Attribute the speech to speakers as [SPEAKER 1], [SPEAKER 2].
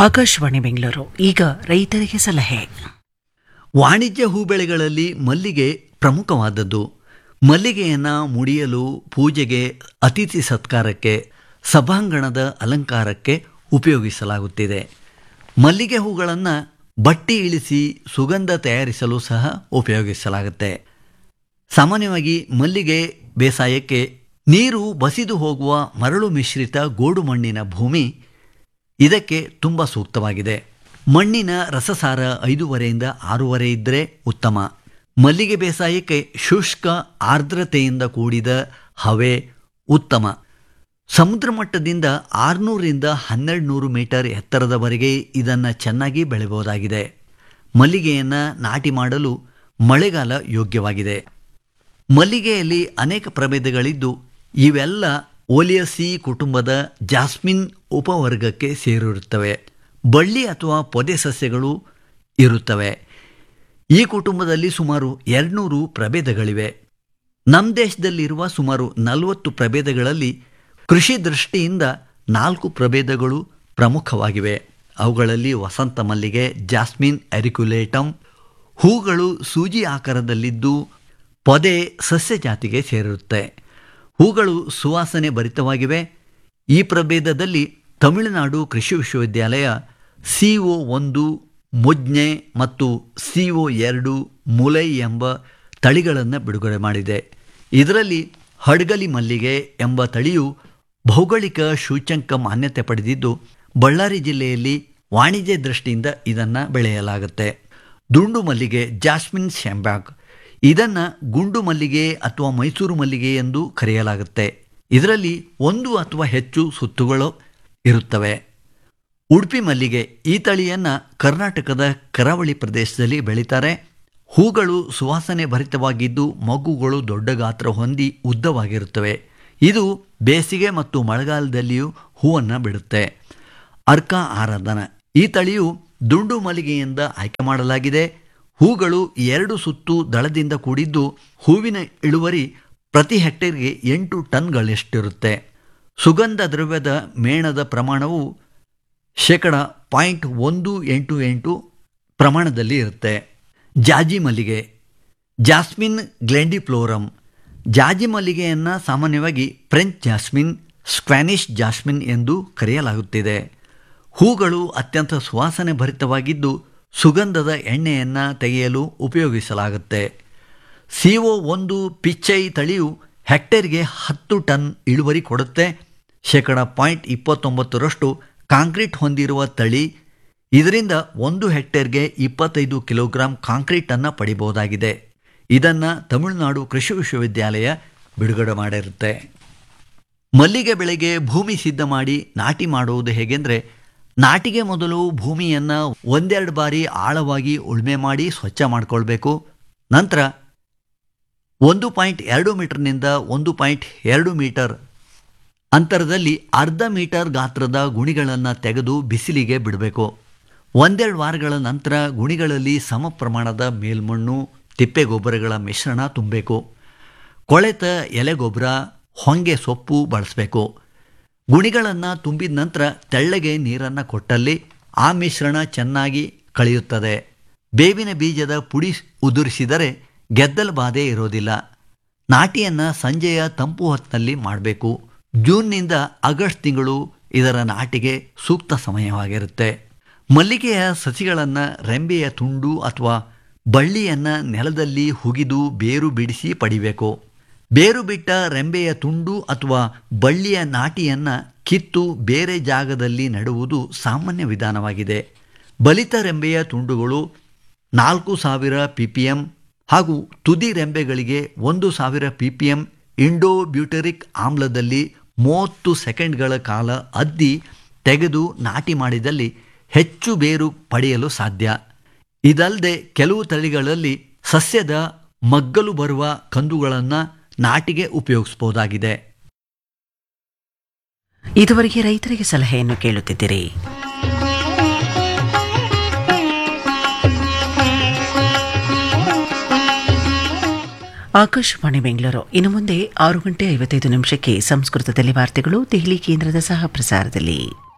[SPEAKER 1] ಆಕಾಶವಾಣಿ ಬೆಂಗಳೂರು ಈಗ ರೈತರಿಗೆ ಸಲಹೆ
[SPEAKER 2] ವಾಣಿಜ್ಯ ಹೂಬೆಳೆಗಳಲ್ಲಿ ಮಲ್ಲಿಗೆ ಪ್ರಮುಖವಾದದ್ದು ಮಲ್ಲಿಗೆಯನ್ನು ಮುಡಿಯಲು ಪೂಜೆಗೆ ಅತಿಥಿ ಸತ್ಕಾರಕ್ಕೆ ಸಭಾಂಗಣದ ಅಲಂಕಾರಕ್ಕೆ ಉಪಯೋಗಿಸಲಾಗುತ್ತಿದೆ ಮಲ್ಲಿಗೆ ಹೂಗಳನ್ನು ಬಟ್ಟಿ ಇಳಿಸಿ ಸುಗಂಧ ತಯಾರಿಸಲು ಸಹ ಉಪಯೋಗಿಸಲಾಗುತ್ತೆ ಸಾಮಾನ್ಯವಾಗಿ ಮಲ್ಲಿಗೆ ಬೇಸಾಯಕ್ಕೆ ನೀರು ಬಸಿದು ಹೋಗುವ ಮರಳು ಮಿಶ್ರಿತ ಗೋಡು ಮಣ್ಣಿನ ಭೂಮಿ ಇದಕ್ಕೆ ತುಂಬ ಸೂಕ್ತವಾಗಿದೆ ಮಣ್ಣಿನ ರಸಸಾರ ಐದೂವರೆಯಿಂದ ಆರೂವರೆ ಇದ್ದರೆ ಉತ್ತಮ ಮಲ್ಲಿಗೆ ಬೇಸಾಯಕ್ಕೆ ಶುಷ್ಕ ಆರ್ದ್ರತೆಯಿಂದ ಕೂಡಿದ ಹವೆ ಉತ್ತಮ ಸಮುದ್ರ ಮಟ್ಟದಿಂದ ಆರುನೂರಿಂದ ಹನ್ನೆರಡು ನೂರು ಮೀಟರ್ ಎತ್ತರದವರೆಗೆ ಇದನ್ನು ಚೆನ್ನಾಗಿ ಬೆಳೆಯಬಹುದಾಗಿದೆ ಮಲ್ಲಿಗೆಯನ್ನು ನಾಟಿ ಮಾಡಲು ಮಳೆಗಾಲ ಯೋಗ್ಯವಾಗಿದೆ ಮಲ್ಲಿಗೆಯಲ್ಲಿ ಅನೇಕ ಪ್ರಭೇದಗಳಿದ್ದು ಇವೆಲ್ಲ ಓಲಿಯಸಿ ಕುಟುಂಬದ ಜಾಸ್ಮಿನ್ ಉಪವರ್ಗಕ್ಕೆ ಸೇರಿರುತ್ತವೆ ಬಳ್ಳಿ ಅಥವಾ ಪೊದೆ ಸಸ್ಯಗಳು ಇರುತ್ತವೆ ಈ ಕುಟುಂಬದಲ್ಲಿ ಸುಮಾರು ಎರಡುನೂರು ಪ್ರಭೇದಗಳಿವೆ ನಮ್ಮ ದೇಶದಲ್ಲಿರುವ ಸುಮಾರು ನಲವತ್ತು ಪ್ರಭೇದಗಳಲ್ಲಿ ಕೃಷಿ ದೃಷ್ಟಿಯಿಂದ ನಾಲ್ಕು ಪ್ರಭೇದಗಳು ಪ್ರಮುಖವಾಗಿವೆ ಅವುಗಳಲ್ಲಿ ವಸಂತ ಮಲ್ಲಿಗೆ ಜಾಸ್ಮಿನ್ ಎರಿಕ್ಯುಲೇಟಮ್ ಹೂಗಳು ಸೂಜಿ ಆಕಾರದಲ್ಲಿದ್ದು ಪೊದೆ ಸಸ್ಯ ಜಾತಿಗೆ ಸೇರಿರುತ್ತೆ ಹೂಗಳು ಸುವಾಸನೆ ಭರಿತವಾಗಿವೆ ಈ ಪ್ರಭೇದದಲ್ಲಿ ತಮಿಳುನಾಡು ಕೃಷಿ ವಿಶ್ವವಿದ್ಯಾಲಯ ಸಿ ಒ ಒಂದು ಮುಜ್ಞೆ ಮತ್ತು ಸಿ ಒ ಎರಡು ಮುಲೈ ಎಂಬ ತಳಿಗಳನ್ನು ಬಿಡುಗಡೆ ಮಾಡಿದೆ ಇದರಲ್ಲಿ ಹಡ್ಗಲಿ ಮಲ್ಲಿಗೆ ಎಂಬ ತಳಿಯು ಭೌಗೋಳಿಕ ಸೂಚ್ಯಂಕ ಮಾನ್ಯತೆ ಪಡೆದಿದ್ದು ಬಳ್ಳಾರಿ ಜಿಲ್ಲೆಯಲ್ಲಿ ವಾಣಿಜ್ಯ ದೃಷ್ಟಿಯಿಂದ ಇದನ್ನು ಬೆಳೆಯಲಾಗುತ್ತೆ ದುಂಡು ಮಲ್ಲಿಗೆ ಜಾಸ್ಮಿನ್ ಶ್ಯಾಂಬ್ಯಾಕ್ ಇದನ್ನು ಗುಂಡು ಮಲ್ಲಿಗೆ ಅಥವಾ ಮೈಸೂರು ಮಲ್ಲಿಗೆ ಎಂದು ಕರೆಯಲಾಗುತ್ತೆ ಇದರಲ್ಲಿ ಒಂದು ಅಥವಾ ಹೆಚ್ಚು ಸುತ್ತುಗಳು ಇರುತ್ತವೆ ಉಡುಪಿ ಮಲ್ಲಿಗೆ ಈ ತಳಿಯನ್ನು ಕರ್ನಾಟಕದ ಕರಾವಳಿ ಪ್ರದೇಶದಲ್ಲಿ ಬೆಳೀತಾರೆ ಹೂಗಳು ಸುವಾಸನೆ ಭರಿತವಾಗಿದ್ದು ಮಗುಗಳು ದೊಡ್ಡ ಗಾತ್ರ ಹೊಂದಿ ಉದ್ದವಾಗಿರುತ್ತವೆ ಇದು ಬೇಸಿಗೆ ಮತ್ತು ಮಳೆಗಾಲದಲ್ಲಿಯೂ ಹೂವನ್ನು ಬಿಡುತ್ತೆ ಅರ್ಕ ಆರಾಧನ ಈ ತಳಿಯು ದುಂಡು ಮಲ್ಲಿಗೆಯಿಂದ ಆಯ್ಕೆ ಮಾಡಲಾಗಿದೆ ಹೂಗಳು ಎರಡು ಸುತ್ತು ದಳದಿಂದ ಕೂಡಿದ್ದು ಹೂವಿನ ಇಳುವರಿ ಪ್ರತಿ ಹೆಕ್ಟೇರ್ಗೆ ಎಂಟು ಟನ್ಗಳಷ್ಟಿರುತ್ತೆ ಸುಗಂಧ ದ್ರವ್ಯದ ಮೇಣದ ಪ್ರಮಾಣವು ಶೇಕಡ ಪಾಯಿಂಟ್ ಒಂದು ಎಂಟು ಎಂಟು ಪ್ರಮಾಣದಲ್ಲಿ ಇರುತ್ತೆ ಜಾಜಿ ಮಲ್ಲಿಗೆ ಜಾಸ್ಮಿನ್ ಗ್ಲೆಂಡಿಫ್ಲೋರಮ್ ಜಾಜಿ ಮಲ್ಲಿಗೆಯನ್ನು ಸಾಮಾನ್ಯವಾಗಿ ಫ್ರೆಂಚ್ ಜಾಸ್ಮಿನ್ ಸ್ಪ್ಯಾನಿಷ್ ಜಾಸ್ಮಿನ್ ಎಂದು ಕರೆಯಲಾಗುತ್ತಿದೆ ಹೂಗಳು ಅತ್ಯಂತ ಸುವಾಸನೆ ಭರಿತವಾಗಿದ್ದು ಸುಗಂಧದ ಎಣ್ಣೆಯನ್ನು ತೆಗೆಯಲು ಉಪಯೋಗಿಸಲಾಗುತ್ತೆ ಸಿ ಒ ಒಂದು ಪಿಚ್ಚೈ ತಳಿಯು ಹೆಕ್ಟೇರ್ಗೆ ಹತ್ತು ಟನ್ ಇಳುವರಿ ಕೊಡುತ್ತೆ ಶೇಕಡ ಪಾಯಿಂಟ್ ಇಪ್ಪತ್ತೊಂಬತ್ತರಷ್ಟು ಕಾಂಕ್ರೀಟ್ ಹೊಂದಿರುವ ತಳಿ ಇದರಿಂದ ಒಂದು ಹೆಕ್ಟೇರ್ಗೆ ಇಪ್ಪತ್ತೈದು ಕಿಲೋಗ್ರಾಂ ಕಾಂಕ್ರೀಟನ್ನು ಪಡಿಬಹುದಾಗಿದೆ ಇದನ್ನು ತಮಿಳುನಾಡು ಕೃಷಿ ವಿಶ್ವವಿದ್ಯಾಲಯ ಬಿಡುಗಡೆ ಮಾಡಿರುತ್ತೆ ಮಲ್ಲಿಗೆ ಬೆಳೆಗೆ ಭೂಮಿ ಸಿದ್ಧ ಮಾಡಿ ನಾಟಿ ಮಾಡುವುದು ಹೇಗೆಂದರೆ ನಾಟಿಗೆ ಮೊದಲು ಭೂಮಿಯನ್ನು ಒಂದೆರಡು ಬಾರಿ ಆಳವಾಗಿ ಉಳುಮೆ ಮಾಡಿ ಸ್ವಚ್ಛ ಮಾಡಿಕೊಳ್ಬೇಕು ನಂತರ ಒಂದು ಪಾಯಿಂಟ್ ಎರಡು ಮೀಟರ್ನಿಂದ ಒಂದು ಪಾಯಿಂಟ್ ಎರಡು ಮೀಟರ್ ಅಂತರದಲ್ಲಿ ಅರ್ಧ ಮೀಟರ್ ಗಾತ್ರದ ಗುಣಿಗಳನ್ನು ತೆಗೆದು ಬಿಸಿಲಿಗೆ ಬಿಡಬೇಕು ಒಂದೆರಡು ವಾರಗಳ ನಂತರ ಗುಣಿಗಳಲ್ಲಿ ಸಮ ಪ್ರಮಾಣದ ಮೇಲ್ಮಣ್ಣು ತಿಪ್ಪೆ ಗೊಬ್ಬರಗಳ ಮಿಶ್ರಣ ತುಂಬಬೇಕು ಕೊಳೆತ ಎಲೆಗೊಬ್ಬರ ಹೊಂಗೆ ಸೊಪ್ಪು ಬಳಸಬೇಕು ಗುಣಿಗಳನ್ನು ತುಂಬಿದ ನಂತರ ತೆಳ್ಳಗೆ ನೀರನ್ನು ಕೊಟ್ಟಲ್ಲಿ ಆ ಮಿಶ್ರಣ ಚೆನ್ನಾಗಿ ಕಳೆಯುತ್ತದೆ ಬೇವಿನ ಬೀಜದ ಪುಡಿ ಉದುರಿಸಿದರೆ ಗೆದ್ದಲು ಬಾಧೆ ಇರೋದಿಲ್ಲ ನಾಟಿಯನ್ನು ಸಂಜೆಯ ತಂಪು ಹೊತ್ತಿನಲ್ಲಿ ಮಾಡಬೇಕು ಜೂನ್ನಿಂದ ಆಗಸ್ಟ್ ತಿಂಗಳು ಇದರ ನಾಟಿಗೆ ಸೂಕ್ತ ಸಮಯವಾಗಿರುತ್ತೆ ಮಲ್ಲಿಗೆಯ ಸಸಿಗಳನ್ನು ರೆಂಬೆಯ ತುಂಡು ಅಥವಾ ಬಳ್ಳಿಯನ್ನು ನೆಲದಲ್ಲಿ ಹುಗಿದು ಬೇರು ಬಿಡಿಸಿ ಪಡಿಬೇಕು ಬೇರು ಬಿಟ್ಟ ರೆಂಬೆಯ ತುಂಡು ಅಥವಾ ಬಳ್ಳಿಯ ನಾಟಿಯನ್ನು ಕಿತ್ತು ಬೇರೆ ಜಾಗದಲ್ಲಿ ನೆಡುವುದು ಸಾಮಾನ್ಯ ವಿಧಾನವಾಗಿದೆ ಬಲಿತ ರೆಂಬೆಯ ತುಂಡುಗಳು ನಾಲ್ಕು ಸಾವಿರ ಪಿ ಪಿ ಎಮ್ ಹಾಗೂ ತುದಿ ರೆಂಬೆಗಳಿಗೆ ಒಂದು ಸಾವಿರ ಪಿ ಪಿ ಎಮ್ ಇಂಡೋಬ್ಯೂಟರಿಕ್ ಆಮ್ಲದಲ್ಲಿ ಮೂವತ್ತು ಸೆಕೆಂಡ್ಗಳ ಕಾಲ ಅದ್ದಿ ತೆಗೆದು ನಾಟಿ ಮಾಡಿದಲ್ಲಿ ಹೆಚ್ಚು ಬೇರು ಪಡೆಯಲು ಸಾಧ್ಯ ಇದಲ್ಲದೆ ಕೆಲವು ತಳಿಗಳಲ್ಲಿ ಸಸ್ಯದ ಮಗ್ಗಲು ಬರುವ ಕಂದುಗಳನ್ನು ನಾಟಿಗೆ ಉಪಯೋಗಿಸಬಹುದಾಗಿದೆ
[SPEAKER 1] ಇದುವರೆಗೆ ರೈತರಿಗೆ ಸಲಹೆಯನ್ನು ಕೇಳುತ್ತಿದ್ದೀರಿ ಆಕಾಶವಾಣಿ ಬೆಂಗಳೂರು ಇನ್ನು ಮುಂದೆ ಆರು ಗಂಟೆ ಐವತ್ತೈದು ನಿಮಿಷಕ್ಕೆ ಸಂಸ್ಕೃತದಲ್ಲಿ ವಾರ್ತೆಗಳು ದೆಹಲಿ ಕೇಂದ್ರದ ಸಹ ಪ್ರಸಾರದಲ್ಲಿ